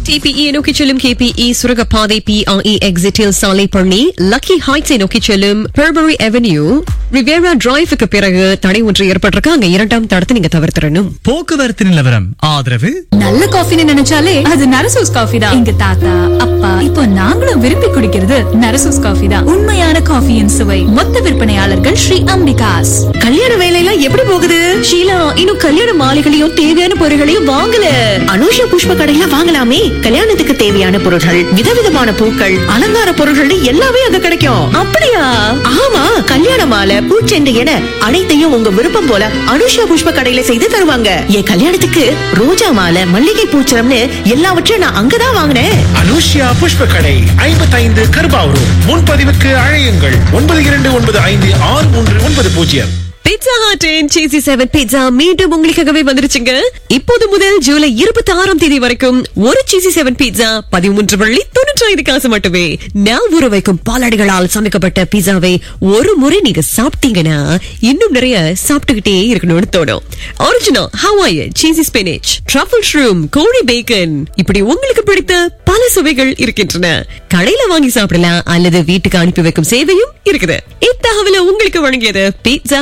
TPE நோக்கி செல்லும் KPE சுரங்கப்பாதை பிஆர்இ எக்ஸிட்டில் சாலை பண்ணி லக்கி ஹைட்ஸை நோக்கி செல்லும் பெர்பரி அவென்யூ ரிவேரா டிரைவுக்கு பிறகு தடை ஒன்று ஏற்பட்டிருக்கு அங்க இரண்டாம் தடத்தை நீங்க தவிர்த்திடணும் போக்குவரத்து நிலவரம் ஆதரவு நல்ல காஃபின்னு நினைச்சாலே அது நரசூஸ் காஃபி தான் எங்க தாத்தா அப்பா இப்போ நாங்களும் விரும்பி குடிக்கிறது நரசூஸ் காஃபி தான் உண்மையான காஃபியின் சுவை மொத்த விற்பனையாளர்கள் ஸ்ரீ அம்பிகாஸ் கல்யாண வேலையெல்லாம் எப்படி போகுது ஷீலா இன்னும் கல்யாண மாலைகளையும் தேவையான பொருட்களையும் வாங்கல அனுஷா புஷ்ப கடையில வாங்கலாமே கல்யாணத்துக்கு தேவையான பொருட்கள் விதவிதமான பூக்கள் அலங்கார பொருட்கள் எல்லாமே அங்க கிடைக்கும் அப்படியா ஆமா கல்யாண மாலை பூச்செண்டு என அனைத்தையும் உங்க விருப்பம் போல அனுஷா புஷ்ப கடையில செய்து தருவாங்க என் கல்யாணத்துக்கு ரோஜா மாலை மல்லிகை பூச்சரம்னு எல்லாவற்றையும் நான் அங்கதான் வாங்கினேன் அனுஷ்யா புஷ்ப கடை ஐம்பத்தைந்து கருபாவூர் முன்பதிவுக்கு அழையுங்கள் ஒன்பது இரண்டு ஒன்பது ஐந்து ஆறு மூன்று ஒன்பது பூஜ்ஜியம் பிட்சா ஹாட்டின் சீசி செவன் பிட்சா மீண்டும் உங்களுக்காகவே வந்துருச்சுங்க இப்போது முதல் ஜூலை இருபத்தி ஆறாம் தேதி வரைக்கும் ஒரு சீசி செவன் பீட்சா பதிமூன்று வள்ளி தொண்ணூற்றி ஐந்து காசு மட்டுமே நாள் ஊற வைக்கும் பாலாடைகளால் சமைக்கப்பட்ட பீட்சாவை ஒரு முறை நீங்க சாப்பிட்டீங்கன்னா இன்னும் நிறைய சாப்பிட்டுக்கிட்டே இருக்கணும்னு தோணும் original Hawaii cheesy spinach truffle shroom கோழி பேக்கன் இப்படி உங்களுக்கு பிடித்த பல சுவைகள் இருக்கின்றன கடையில வாங்கி சாப்பிடலாம் அல்லது வீட்டுக்கு அனுப்பி வைக்கும் சேவையும் இருக்குது இத்தகவலை உங்களுக்கு வழங்கியது பீட்சா